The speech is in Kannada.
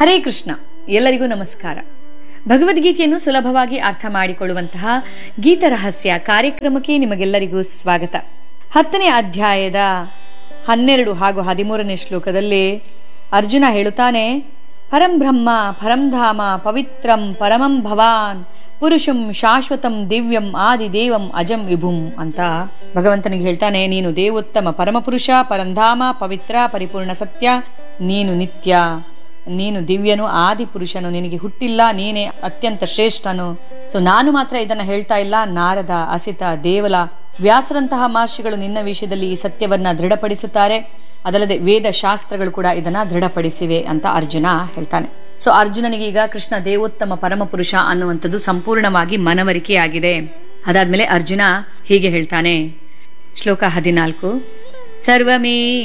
ಹರೇ ಕೃಷ್ಣ ಎಲ್ಲರಿಗೂ ನಮಸ್ಕಾರ ಭಗವದ್ಗೀತೆಯನ್ನು ಸುಲಭವಾಗಿ ಅರ್ಥ ಮಾಡಿಕೊಳ್ಳುವಂತಹ ಗೀತ ರಹಸ್ಯ ಕಾರ್ಯಕ್ರಮಕ್ಕೆ ನಿಮಗೆಲ್ಲರಿಗೂ ಸ್ವಾಗತ ಹತ್ತನೇ ಅಧ್ಯಾಯದ ಹನ್ನೆರಡು ಹಾಗೂ ಹದಿಮೂರನೇ ಶ್ಲೋಕದಲ್ಲಿ ಅರ್ಜುನ ಹೇಳುತ್ತಾನೆ ಪರಂ ಬ್ರಹ್ಮ ಪರಂ ಧಾಮ ಪವಿತ್ರಂ ಪರಮಂ ಭವಾನ್ ಪುರುಷಂ ಶಾಶ್ವತಂ ದಿವ್ಯಂ ಆದಿ ದೇವಂ ಅಜಂ ವಿಭುಂ ಅಂತ ಭಗವಂತನಿಗೆ ಹೇಳ್ತಾನೆ ನೀನು ದೇವೋತ್ತಮ ಪರಮಪುರುಷ ಪರಂಧಾಮ ಪವಿತ್ರ ಪರಿಪೂರ್ಣ ಸತ್ಯ ನೀನು ನಿತ್ಯ ನೀನು ದಿವ್ಯನು ಆದಿ ಪುರುಷನು ನಿನಗೆ ಹುಟ್ಟಿಲ್ಲ ನೀನೇ ಅತ್ಯಂತ ಶ್ರೇಷ್ಠನು ಸೊ ನಾನು ಮಾತ್ರ ಇದನ್ನ ಹೇಳ್ತಾ ಇಲ್ಲ ನಾರದ ಅಸಿತ ದೇವಲ ವ್ಯಾಸರಂತಹ ಮಹರ್ಷಿಗಳು ನಿನ್ನ ವಿಷಯದಲ್ಲಿ ಈ ಸತ್ಯವನ್ನ ದೃಢಪಡಿಸುತ್ತಾರೆ ಅದಲ್ಲದೆ ವೇದ ಶಾಸ್ತ್ರಗಳು ಕೂಡ ಇದನ್ನ ದೃಢಪಡಿಸಿವೆ ಅಂತ ಅರ್ಜುನ ಹೇಳ್ತಾನೆ ಸೊ ಅರ್ಜುನನಿಗೆ ಈಗ ಕೃಷ್ಣ ದೇವೋತ್ತಮ ಪರಮಪುರುಷ ಅನ್ನುವಂಥದ್ದು ಸಂಪೂರ್ಣವಾಗಿ ಮನವರಿಕೆಯಾಗಿದೆ ಅದಾದ್ಮೇಲೆ ಅರ್ಜುನ ಹೀಗೆ ಹೇಳ್ತಾನೆ ಶ್ಲೋಕ ಹದಿನಾಲ್ಕು ಸರ್ವಮೇ